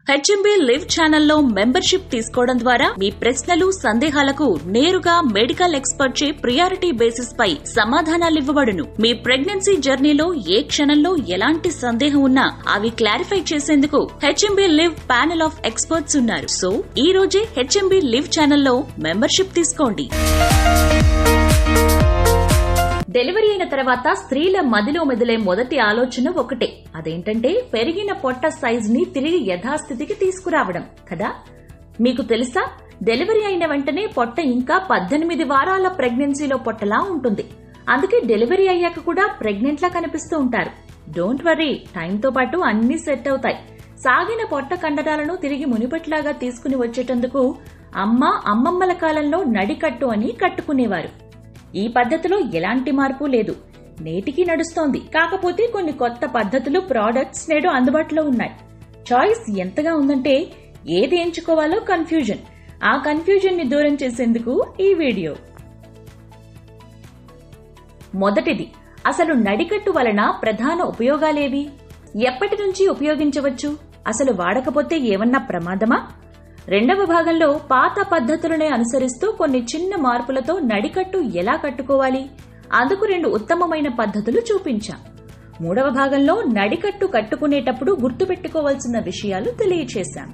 HMB live ఛానల్లో membership తీసుకోవడం ద్వారా మీ ప్రశ్నలు సందేహాలకు నేరుగా మెడికల్ ఎక్స్పర్ట్ చే ప్రియారిటీ బేసిస్ పై సమాధానాలివ్వబడును మీ ప్రెగ్నెన్సీ జర్నీలో ఏ క్షణంలో ఎలాంటి సందేహం ఉన్నా అవి క్లారిఫై చేసేందుకు HMB live panel of experts ఉన్నారు సో ఈ రోజే హెచ్ఎంబీ లివ్ ఛానల్లో మెంబర్షిప్ తీసుకోండి డెలివరీ అయిన తర్వాత స్త్రీల మదిలో మెదిలే మొదటి ఆలోచన ఒకటే అదేంటంటే పెరిగిన పొట్ట సైజ్ ని తిరిగి యథాస్థితికి తీసుకురావడం కదా మీకు తెలుసా డెలివరీ అయిన వెంటనే పొట్ట ఇంకా పద్దెనిమిది వారాల ప్రెగ్నెన్సీలో పొట్టలా ఉంటుంది అందుకే డెలివరీ అయ్యాక కూడా ప్రెగ్నెంట్ లా కనిపిస్తూ ఉంటారు డోంట్ వరీ టైంతో పాటు అన్ని సెట్ అవుతాయి సాగిన పొట్ట కండరాలను తిరిగి మునిపట్లాగా తీసుకుని వచ్చేటందుకు అమ్మ అమ్మమ్మల కాలంలో నడికట్టు అని కట్టుకునేవారు ఈ పద్ధతిలో ఎలాంటి మార్పు లేదు నేటికి నడుస్తోంది కాకపోతే కొన్ని కొత్త పద్ధతులు ప్రోడక్ట్స్ నేడు అందుబాటులో ఉన్నాయి చాయిస్ ఎంతగా ఉందంటే ఏది ఎంచుకోవాలో కన్ఫ్యూజన్ ఆ కన్ఫ్యూజన్ ని దూరం చేసేందుకు ఈ వీడియో మొదటిది అసలు నడికట్టు వలన ప్రధాన ఉపయోగాలేవి ఎప్పటి నుంచి ఉపయోగించవచ్చు అసలు వాడకపోతే ఏమన్నా ప్రమాదమా రెండవ భాగంలో పాత పద్ధతులనే అనుసరిస్తూ కొన్ని చిన్న మార్పులతో నడికట్టు ఎలా కట్టుకోవాలి అందుకు రెండు ఉత్తమమైన పద్ధతులు చూపించాం మూడవ భాగంలో నడికట్టు కట్టుకునేటప్పుడు గుర్తుపెట్టుకోవాల్సిన విషయాలు తెలియచేశాం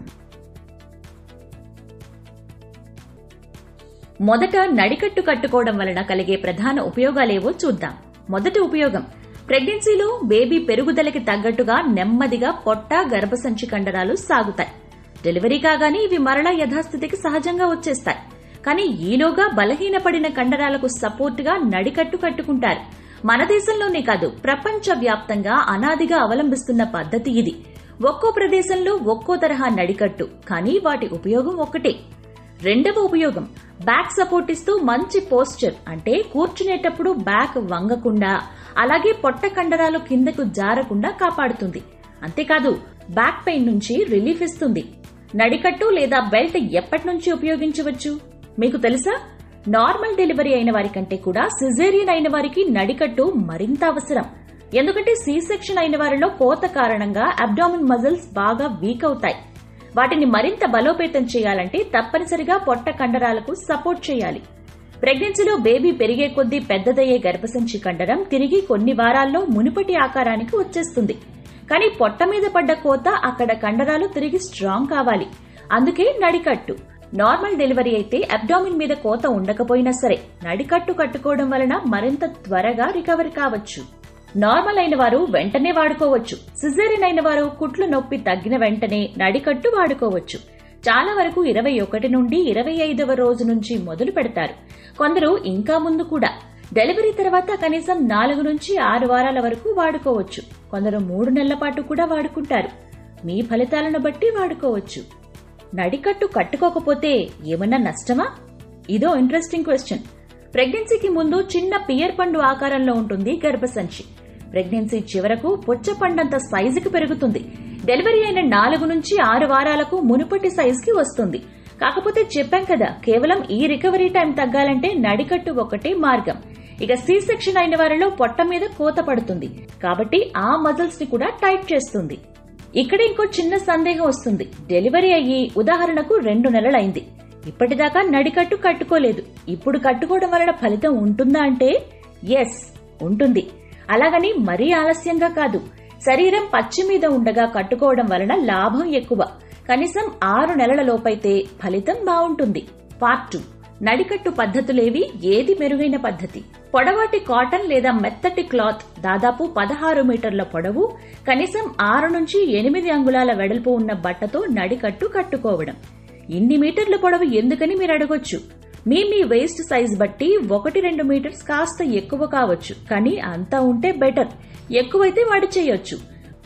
మొదట నడికట్టు కట్టుకోవడం వలన కలిగే ప్రధాన ఉపయోగాలేవో చూద్దాం మొదటి ఉపయోగం ప్రెగ్నెన్సీలో బేబీ పెరుగుదలకి తగ్గట్టుగా నెమ్మదిగా పొట్ట గర్భసంచి కండరాలు సాగుతాయి డెలివరీ కాగానే ఇవి మరలా యథాస్థితికి సహజంగా వచ్చేస్తాయి కానీ ఈలోగా బలహీనపడిన కండరాలకు సపోర్టుగా నడికట్టు కట్టుకుంటారు మన దేశంలోనే కాదు ప్రపంచ వ్యాప్తంగా అనాదిగా అవలంబిస్తున్న పద్ధతి ఇది ఒక్కో ప్రదేశంలో ఒక్కో తరహా నడికట్టు కానీ వాటి ఉపయోగం ఒక్కటే రెండవ ఉపయోగం బ్యాక్ సపోర్ట్ ఇస్తూ మంచి పోస్చర్ అంటే కూర్చునేటప్పుడు బ్యాక్ వంగకుండా అలాగే పొట్ట కండరాలు కిందకు జారకుండా కాపాడుతుంది అంతేకాదు బ్యాక్ పెయిన్ నుంచి రిలీఫ్ ఇస్తుంది నడికట్టు లేదా బెల్ట్ ఎప్పటి నుంచి ఉపయోగించవచ్చు మీకు తెలుసా నార్మల్ డెలివరీ అయిన వారి కంటే కూడా సిజేరియన్ అయిన వారికి నడికట్టు మరింత అవసరం ఎందుకంటే సి సెక్షన్ అయిన వారిలో కోత కారణంగా అబ్డామిన్ మజిల్స్ బాగా వీక్ అవుతాయి వాటిని మరింత బలోపేతం చేయాలంటే తప్పనిసరిగా పొట్ట కండరాలకు సపోర్ట్ చేయాలి ప్రెగ్నెన్సీలో బేబీ పెరిగే కొద్దీ పెద్దదయ్యే గర్భసంచి కండరం తిరిగి కొన్ని వారాల్లో మునుపటి ఆకారానికి వచ్చేస్తుంది కానీ పొట్ట మీద పడ్డ కోత అక్కడ కండరాలు తిరిగి స్ట్రాంగ్ కావాలి అందుకే నడికట్టు నార్మల్ డెలివరీ అయితే అబ్డామిన్ మీద కోత ఉండకపోయినా సరే నడికట్టు కట్టుకోవడం వలన మరింత త్వరగా రికవరీ కావచ్చు నార్మల్ అయిన వారు వెంటనే వాడుకోవచ్చు సిజేరియన్ అయిన వారు కుట్లు నొప్పి తగ్గిన వెంటనే నడికట్టు వాడుకోవచ్చు చాలా వరకు ఇరవై ఒకటి నుండి ఇరవై ఐదవ రోజు నుంచి మొదలు పెడతారు కొందరు ఇంకా ముందు కూడా డెలివరీ తర్వాత కనీసం నాలుగు నుంచి ఆరు వారాల వరకు వాడుకోవచ్చు కొందరు మూడు నెలల పాటు కూడా వాడుకుంటారు మీ ఫలితాలను బట్టి వాడుకోవచ్చు నడికట్టు కట్టుకోకపోతే ఏమన్నా నష్టమా ఇదో ఇంట్రెస్టింగ్ క్వశ్చన్ ప్రెగ్నెన్సీకి ముందు చిన్న పియర్ పండు ఆకారంలో ఉంటుంది గర్భసంచి ప్రెగ్నెన్సీ చివరకు పుచ్చపండంత సైజుకి పెరుగుతుంది డెలివరీ అయిన నాలుగు నుంచి ఆరు వారాలకు మునుపటి సైజుకి వస్తుంది కాకపోతే చెప్పాం కదా కేవలం ఈ రికవరీ టైం తగ్గాలంటే నడికట్టు ఒకటే మార్గం ఇక సి సెక్షన్ అయిన వారిలో పొట్ట మీద కోత పడుతుంది కాబట్టి ఆ మజిల్స్ ని కూడా టైట్ చేస్తుంది ఇక్కడ ఇంకో చిన్న సందేహం వస్తుంది డెలివరీ అయ్యి ఉదాహరణకు రెండు నెలలైంది ఇప్పటిదాకా నడికట్టు కట్టుకోలేదు ఇప్పుడు కట్టుకోవడం వలన ఫలితం ఉంటుందా అంటే ఎస్ ఉంటుంది అలాగని మరీ ఆలస్యంగా కాదు శరీరం పచ్చి మీద ఉండగా కట్టుకోవడం వలన లాభం ఎక్కువ కనీసం ఆరు నెలల లోపైతే ఫలితం బాగుంటుంది పార్ట్ టూ నడికట్టు పద్ధతులేవి ఏది మెరుగైన పద్ధతి పొడవాటి కాటన్ లేదా మెత్తటి క్లాత్ దాదాపు పదహారు మీటర్ల పొడవు కనీసం ఆరు నుంచి ఎనిమిది అంగుళాల వెడల్పు ఉన్న బట్టతో నడికట్టు కట్టుకోవడం ఇన్ని మీటర్ల పొడవు ఎందుకని మీరు అడగొచ్చు మీ మీ వేస్ట్ సైజ్ బట్టి ఒకటి రెండు మీటర్స్ కాస్త ఎక్కువ కావచ్చు కానీ అంతా ఉంటే బెటర్ ఎక్కువైతే వాడి చేయొచ్చు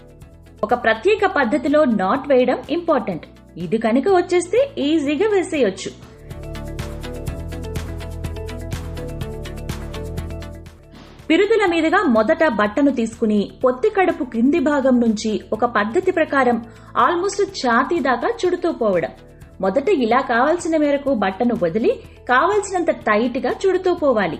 ఒక ప్రత్యేక పద్ధతిలో నాట్ వేయడం ఇంపార్టెంట్ ఇది కనుక వచ్చేస్తే ఈజీగా వేసేయొచ్చు పిరుదుల మీదుగా మొదట బట్టను తీసుకుని పొత్తి కడుపు కింది భాగం నుంచి ఒక పద్ధతి ప్రకారం ఆల్మోస్ట్ ఛాతీ దాకా చుడుతూ పోవడం మొదట ఇలా కావలసిన మేరకు బట్టను వదిలి కావలసినంత టైట్ గా చుడుతూ పోవాలి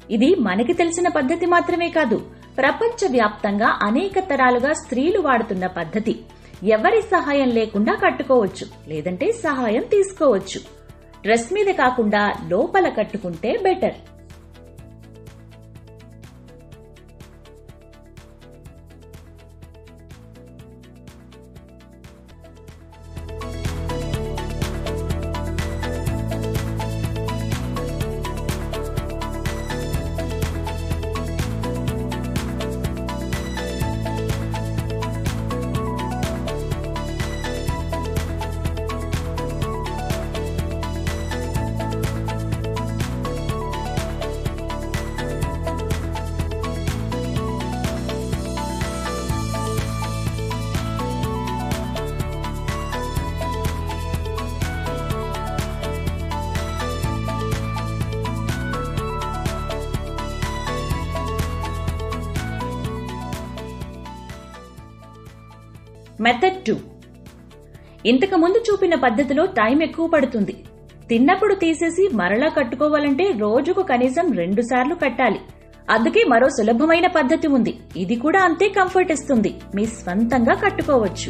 ఇది మనకి తెలిసిన పద్ధతి మాత్రమే కాదు ప్రపంచవ్యాప్తంగా అనేక తరాలుగా స్త్రీలు వాడుతున్న పద్ధతి ఎవరి సహాయం లేకుండా కట్టుకోవచ్చు లేదంటే సహాయం తీసుకోవచ్చు డ్రెస్ మీద కాకుండా లోపల కట్టుకుంటే బెటర్ మెథడ్ టూ ఇంతకు ముందు చూపిన పద్ధతిలో టైం ఎక్కువ పడుతుంది తిన్నప్పుడు తీసేసి మరలా కట్టుకోవాలంటే రోజుకు కనీసం రెండు సార్లు కట్టాలి అందుకే మరో సులభమైన పద్ధతి ఉంది ఇది కూడా అంతే కంఫర్ట్ ఇస్తుంది మీ స్వంతంగా కట్టుకోవచ్చు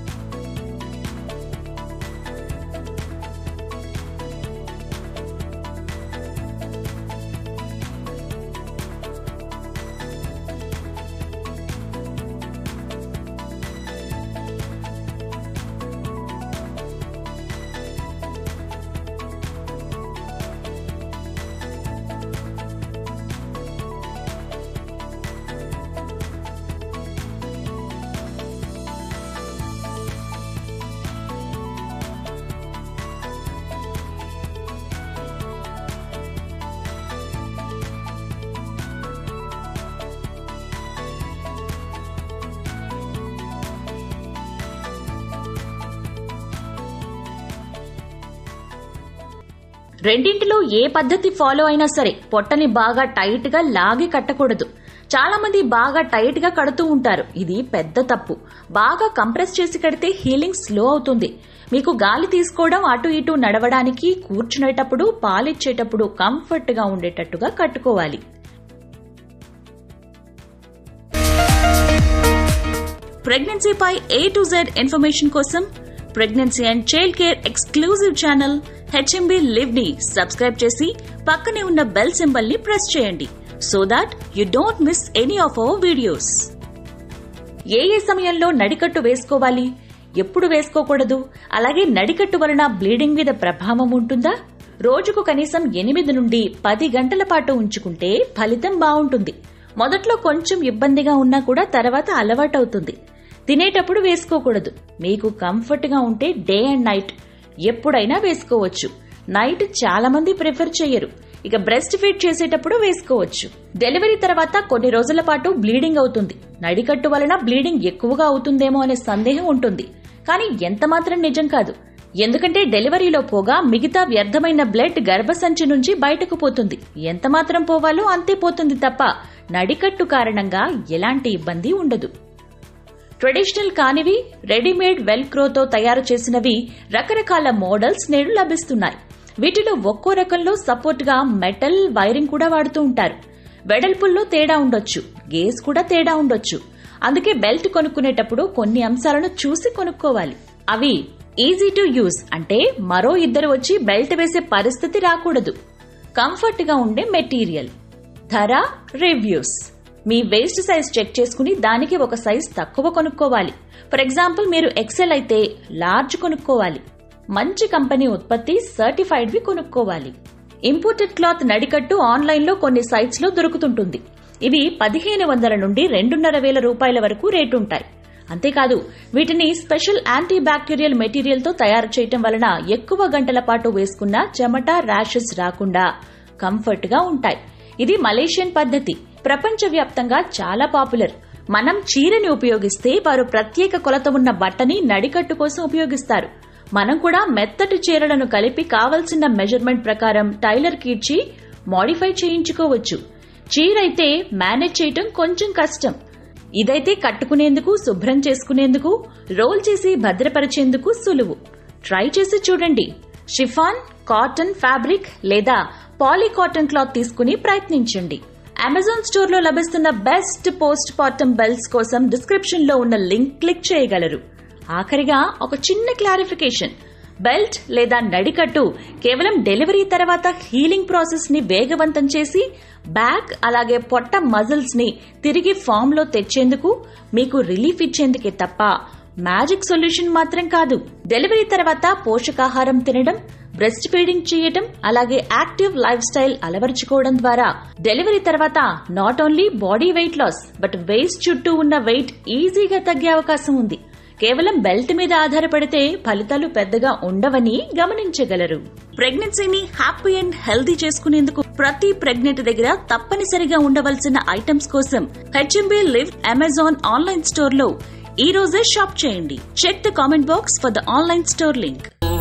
రెండింటిలో ఏ పద్ధతి ఫాలో అయినా సరే పొట్టని బాగా టైట్ గా లాగి కట్టకూడదు చాలా మంది బాగా టైట్ గా కడుతూ ఉంటారు ఇది పెద్ద తప్పు బాగా కంప్రెస్ చేసి కడితే హీలింగ్ స్లో అవుతుంది మీకు గాలి తీసుకోవడం అటు ఇటు నడవడానికి కూర్చునేటప్పుడు పాలిచ్చేటప్పుడు కంఫర్ట్ గా ఉండేటట్టుగా కట్టుకోవాలి ప్రెగ్నెన్సీపై ఏ టు జెడ్ ఇన్ఫర్మేషన్ కోసం pregnancy and child care exclusive channel HMB live ని సబ్స్క్రైబ్ చేసి పక్కనే ఉన్న బెల్ సింబల్ ని ప్రెస్ చేయండి so that you don't miss any of our videos ఏ ఏ సమయంలో నడికట్టు వేసుకోవాలి ఎప్పుడు వేసుకోకూడదు అలాగే నడికట్టు వలన బ్లీడింగ్ మీద ప్రభావం ఉంటుందా రోజుకు కనీసం ఎనిమిది నుండి పది గంటల పాటు ఉంచుకుంటే ఫలితం బాగుంటుంది మొదట్లో కొంచెం ఇబ్బందిగా ఉన్నా కూడా తర్వాత అలవాటవుతుంది తినేటప్పుడు వేసుకోకూడదు మీకు కంఫర్ట్ గా ఉంటే డే అండ్ నైట్ ఎప్పుడైనా వేసుకోవచ్చు నైట్ చాలా మంది ప్రిఫర్ చేయరు ఇక బ్రెస్ట్ ఫీడ్ చేసేటప్పుడు వేసుకోవచ్చు డెలివరీ తర్వాత కొన్ని రోజుల పాటు బ్లీడింగ్ అవుతుంది నడికట్టు వలన బ్లీడింగ్ ఎక్కువగా అవుతుందేమో అనే సందేహం ఉంటుంది కానీ ఎంత మాత్రం నిజం కాదు ఎందుకంటే డెలివరీలో పోగా మిగతా వ్యర్థమైన బ్లడ్ గర్భసంచి నుంచి బయటకు పోతుంది ఎంత మాత్రం పోవాలో అంతే పోతుంది తప్ప నడికట్టు కారణంగా ఎలాంటి ఇబ్బంది ఉండదు ట్రెడిషనల్ కానివి రెడీమేడ్ వెల్క్రోతో తయారు చేసినవి రకరకాల మోడల్స్ నేడు లభిస్తున్నాయి వీటిలో ఒక్కో రకంలో సపోర్ట్ గా మెటల్ వైరింగ్ కూడా వాడుతూ ఉంటారు వెడల్పుల్లో తేడా ఉండొచ్చు గేజ్ కూడా తేడా ఉండొచ్చు అందుకే బెల్ట్ కొనుక్కునేటప్పుడు కొన్ని అంశాలను చూసి కొనుక్కోవాలి అవి ఈజీ టు యూజ్ అంటే మరో ఇద్దరు వచ్చి బెల్ట్ వేసే పరిస్థితి రాకూడదు కంఫర్ట్ గా ఉండే మెటీరియల్ ధర రివ్యూస్ మీ వేస్ట్ సైజ్ చెక్ చేసుకుని దానికి ఒక సైజ్ తక్కువ కొనుక్కోవాలి ఫర్ ఎగ్జాంపుల్ మీరు ఎక్సెల్ అయితే లార్జ్ కొనుక్కోవాలి మంచి కంపెనీ ఉత్పత్తి సర్టిఫైడ్ వి కొనుక్కోవాలి ఇంపోర్టెడ్ క్లాత్ నడికట్టు ఆన్లైన్ లో కొన్ని సైట్స్ లో దొరుకుతుంటుంది ఇవి పదిహేను వందల నుండి రెండున్నర వేల రూపాయల వరకు రేటుంటాయి అంతేకాదు వీటిని స్పెషల్ యాంటీ బ్యాక్టీరియల్ మెటీరియల్ తో తయారు చేయటం వలన ఎక్కువ గంటల పాటు వేసుకున్న చెమట ర్యాషెస్ రాకుండా కంఫర్ట్ గా ఉంటాయి ఇది మలేషియన్ పద్ధతి ప్రపంచవ్యాప్తంగా చాలా పాపులర్ మనం చీరని ఉపయోగిస్తే వారు ప్రత్యేక కొలత ఉన్న బట్టని నడికట్టు కోసం ఉపయోగిస్తారు మనం కూడా మెత్తటి చీరలను కలిపి కావలసిన మెజర్మెంట్ ప్రకారం టైలర్ కి ఇచ్చి మాడిఫై చేయించుకోవచ్చు చీరైతే మేనేజ్ చేయటం కొంచెం కష్టం ఇదైతే కట్టుకునేందుకు శుభ్రం చేసుకునేందుకు రోల్ చేసి భద్రపరిచేందుకు సులువు ట్రై చేసి చూడండి షిఫాన్ కాటన్ ఫ్యాబ్రిక్ లేదా పాలీ కాటన్ క్లాత్ తీసుకుని ప్రయత్నించండి అమెజాన్ స్టోర్ లో లభిస్తున్న బెస్ట్ పోస్ట్ పార్టమ్ బెల్ట్స్ కోసం డిస్క్రిప్షన్ లో ఉన్న లింక్ క్లిక్ చేయగలరు ఆఖరిగా ఒక చిన్న క్లారిఫికేషన్ బెల్ట్ లేదా నడికట్టు కేవలం డెలివరీ తర్వాత హీలింగ్ ప్రాసెస్ ని వేగవంతం చేసి బ్యాక్ అలాగే పొట్ట మజిల్స్ ని తిరిగి ఫామ్ లో తెచ్చేందుకు మీకు రిలీఫ్ ఇచ్చేందుకే తప్ప మ్యాజిక్ సొల్యూషన్ మాత్రం కాదు డెలివరీ తర్వాత పోషకాహారం తినడం బ్రెస్ట్ ఫీడింగ్ చేయటం అలాగే యాక్టివ్ లైఫ్ స్టైల్ అలవర్చుకోవడం ద్వారా డెలివరీ తర్వాత not only body weight loss but waist చుట్టూ ఉన్న వెయిట్ ఈజీగా తగ్గే అవకాశం ఉంది కేవలం బెల్ట్ మీద ఆధారపడితే ఫలితాలు పెద్దగా ఉండవని గమనించగలరు ప్రెగ్నెన్సీని హ్యాపీ అండ్ హెల్దీ చేసుకునేందుకు ప్రతి ప్రెగ్నెంట్ దగ్గర తప్పనిసరిగా ఉండవలసిన ఐటమ్స్ కోసం HMB live Amazon online store లో ఈ రోజే షాప్ చేయండి check the comment box for the online store link